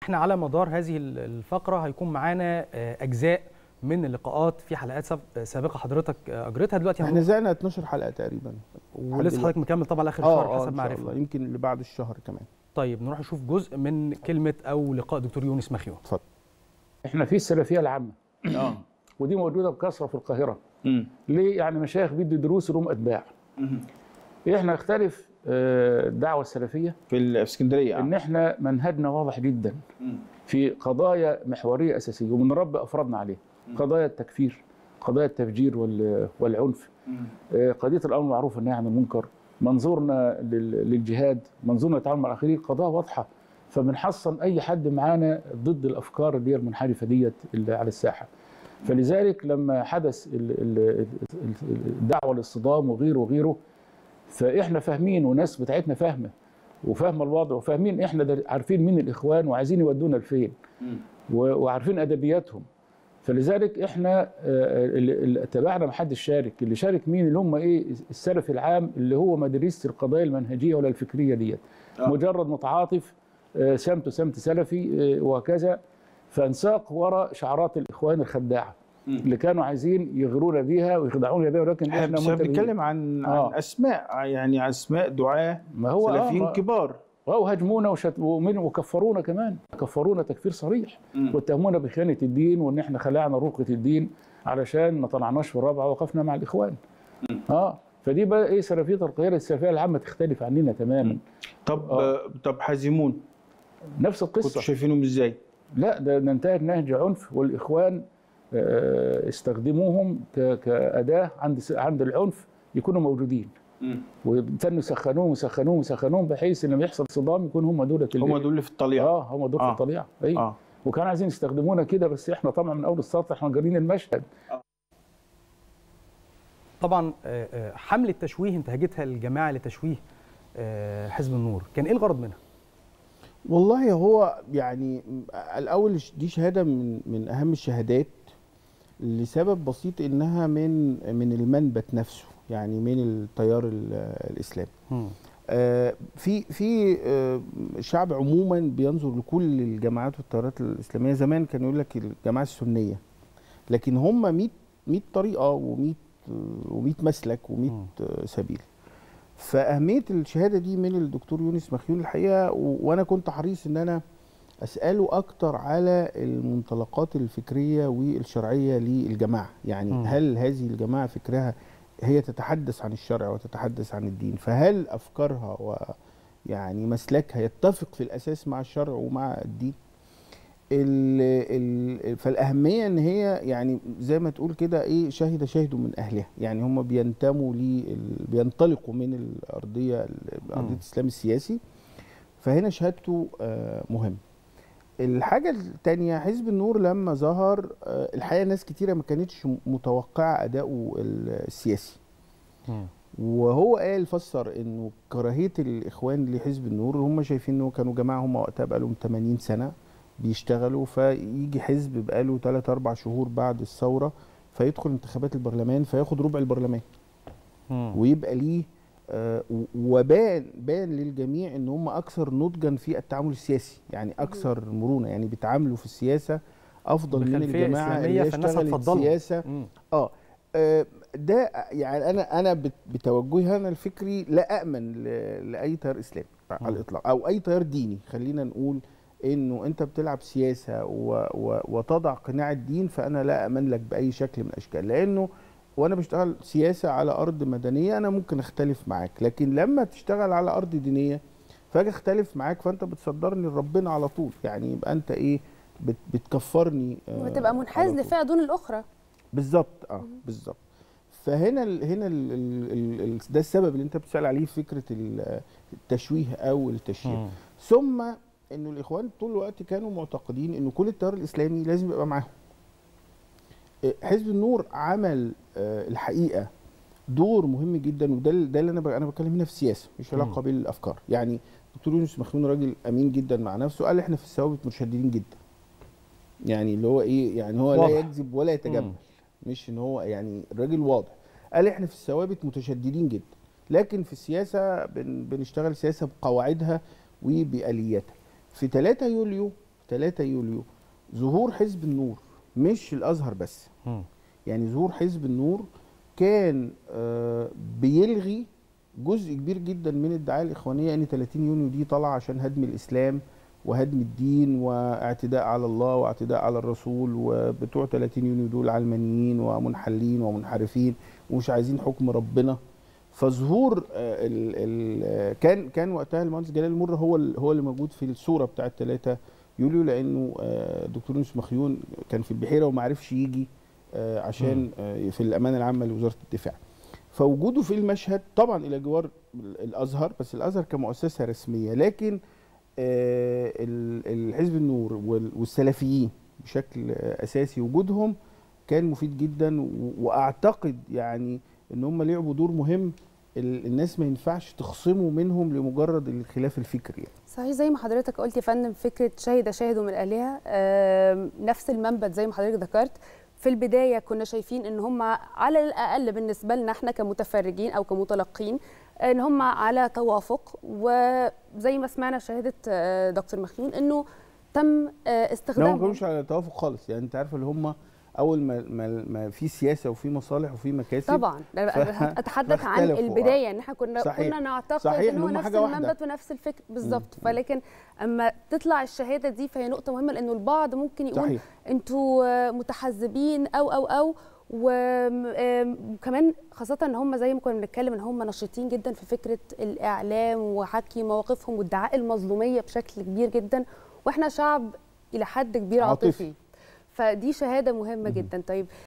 احنا على مدار هذه الفقره هيكون معانا اجزاء من اللقاءات في حلقات سابقه حضرتك اجرتها دلوقتي احنا زقنا 12 حلقه تقريبا ولسه حضرتك مكمل طبعا اخر الشهر حسب ما عرفنا يمكن اللي بعد الشهر كمان طيب نروح نشوف جزء من كلمه او لقاء دكتور يونس مخيون اتفضل احنا في السلفيه العامه اه ودي موجوده بكثره في القاهره مم. ليه يعني مشايخ بيدوا دروس لهم اتباع احنا نختلف الدعوه السلفيه في الاسكندريه ان احنا منهجنا واضح جدا في قضايا محوريه اساسيه وبنربي افرادنا عليه قضايا التكفير قضايا التفجير والعنف قضيه الامر بالمعروف والنهي عن المنكر منظورنا للجهاد منظورنا للتعامل مع الاخرين قضايا واضحه فبنحصن اي حد معانا ضد الافكار اللي هي المنحرفه ديت اللي على الساحه فلذلك لما حدث الدعوه للصدام وغيره وغيره فاحنا فاهمين والناس بتاعتنا فاهمه وفاهمه الوضع وفاهمين احنا عارفين مين الاخوان وعايزين يودونا لفين وعارفين ادبياتهم فلذلك احنا اللي تابعنا ما حدش شارك اللي شارك مين اللي هم ايه السلف العام اللي هو ما درسش القضايا المنهجيه ولا الفكريه ديت آه. مجرد متعاطف سمت سمت سلفي وهكذا فانساق وراء شعارات الاخوان الخداعه اللي كانوا عايزين يغرونا بيها ويخدعونا بيها ولكن احنا احنا بنتكلم عن آه. عن اسماء يعني عن اسماء دعاه ما هو سلفيين آه كبار وهاجمونا وشت... ومن وكفرونا كمان كفرونا تكفير صريح واتهمونا بخيانه الدين وان احنا خلعنا رقه الدين علشان ما طلعناش في الرابعه وقفنا مع الاخوان م. اه فدي بقى ايه سلفيه القاهره السلفيه العامه تختلف عننا تماما م. طب آه. طب حازمون نفس القصه كنتوا شايفينهم ازاي؟ لا ده ننتهج نهج عنف والاخوان استخدموهم كاداه عند عند العنف يكونوا موجودين وابتدوا يسخنوهم يسخنوهم يسخنوهم بحيث ان لما يحصل صدام يكون هم دول هم دول اللي في الطليعه اه هم دول آه. في الطليعه ايوه آه. وكانوا عايزين يستخدمونا كده بس احنا طبعا من اول السطر احنا جارين المشهد آه. طبعا حمله تشويه انتهجتها الجماعه لتشويه حزب النور كان ايه الغرض منها؟ والله هو يعني الاول دي شهاده من من اهم الشهادات لسبب بسيط انها من من المنبت نفسه يعني من التيار الاسلامي آه في في آه الشعب عموما بينظر لكل الجماعات والتيارات الاسلاميه زمان كان يقول لك الجماعه السنيه لكن هم 100 100 طريقه و100 و100 مسلك و100 سبيل فاهميه الشهاده دي من الدكتور يونس مخيون الحقيقه وانا كنت حريص ان انا اساله اكتر على المنطلقات الفكريه والشرعيه للجماعه يعني م. هل هذه الجماعه فكرها هي تتحدث عن الشرع وتتحدث عن الدين فهل افكارها ويعني مسلكها يتفق في الاساس مع الشرع ومع الدين ال ال فالاهميه ان هي يعني زي ما تقول كده ايه شهد شاهد من اهلها يعني هم بينتموا ل بينطلقوا من الارضيه ارضيه الاسلام السياسي فهنا شهادته مهم الحاجة التانية حزب النور لما ظهر الحقيقة ناس كتيرة ما كانتش متوقعة أداؤه السياسي وهو قال فسر انه كراهية الإخوان لحزب النور هم شايفين انه كانوا جماعة هم وقتها بقالهم 80 سنة بيشتغلوا فيجي حزب بقاله 3 4 شهور بعد الثورة فيدخل انتخابات البرلمان فياخد ربع البرلمان ويبقى ليه آه وبان بان للجميع ان هم اكثر نضجا في التعامل السياسي يعني اكثر مرونه يعني بيتعاملوا في السياسه افضل من الجماعه اللي يشتغل السياسه آه, اه ده يعني انا انا بتوجهي انا الفكري لا امن لاي تيار اسلامي على الاطلاق او اي تيار ديني خلينا نقول انه انت بتلعب سياسه و و وتضع قناع الدين فانا لا امن لك باي شكل من الاشكال لانه وانا بشتغل سياسه على ارض مدنيه انا ممكن اختلف معاك لكن لما تشتغل على ارض دينيه فاجي اختلف معاك فانت بتصدرني لربنا على طول يعني يبقى انت ايه بت بتكفرني وتبقى منحاز لفئه دون الاخرى بالظبط اه بالظبط فهنا ال هنا ال ال ال ده السبب اللي انت بتسال عليه فكره التشويه او التشهير ثم انه الاخوان طول الوقت كانوا معتقدين انه كل التيار الاسلامي لازم يبقى معاهم حزب النور عمل الحقيقه دور مهم جدا وده ده اللي انا انا بتكلم هنا في السياسه مش علاقه بالافكار يعني دكتور يونس مخيون راجل امين جدا مع نفسه قال احنا في الثوابت متشددين جدا يعني اللي هو ايه يعني هو واضح. لا يكذب ولا يتجمل مش ان هو يعني الراجل واضح قال احنا في الثوابت متشددين جدا لكن في السياسه بن بنشتغل سياسه بقواعدها وبالياتها في 3 يوليو 3 يوليو ظهور حزب النور مش الازهر بس مم. يعني ظهور حزب النور كان آه، بيلغي جزء كبير جدا من الدعايه الاخوانيه ان 30 يونيو دي طالعه عشان هدم الاسلام وهدم الدين واعتداء على الله واعتداء على الرسول وبتوع 30 يونيو دول علمانيين ومنحلين ومنحرفين ومش عايزين حكم ربنا فظهور آه، ال ال كان كان وقتها المهندس جلال المر هو ال- هو اللي موجود في الصوره بتاعه 3 يوليو لانه آه، دكتور يونس مخيون كان في البحيره وما عرفش يجي آه، عشان آه، في الامانه العامه لوزاره الدفاع فوجوده في المشهد طبعا الى جوار الازهر بس الازهر كمؤسسه رسميه لكن آه، ال- الحزب النور وال- والسلفيين بشكل آه، اساسي وجودهم كان مفيد جدا و- واعتقد يعني ان هم لعبوا دور مهم ال- الناس ما ينفعش تخصموا منهم لمجرد الخلاف الفكري يعني. صحيح زي ما حضرتك قلت يا فندم فكره شهد شاهد من الالهه آم، نفس المنبت زي ما حضرتك ذكرت في البدايه كنا شايفين ان هم على الاقل بالنسبه لنا احنا كمتفرجين او كمتلقين ان هم على توافق وزي ما سمعنا شهاده آه، دكتور مخيون انه تم آه، لا ما استخدامهم كانوش على توافق خالص يعني انت عارف اللي هم اول ما ما, ما في سياسه وفي مصالح وفي مكاسب طبعا أنا ف- اتحدث عن فاختلفوا. البدايه ان احنا كنا صحيح. كنا نعتقد صحيح ان إن هو هم نفس حاجة واحدة. المنبت ونفس الفكر بالظبط فلكن اما تطلع الشهاده دي فهي نقطه مهمه لانه البعض ممكن يقول صحيح انتوا آه، متحزبين او او او وكمان خاصة ان هم زي ما كنا بنتكلم ان هم نشيطين جدا في فكرة الاعلام وحكي مواقفهم وادعاء المظلومية بشكل كبير جدا واحنا شعب الى حد كبير عاطفي. عاطفي فدي شهادة مهمة جدا طيب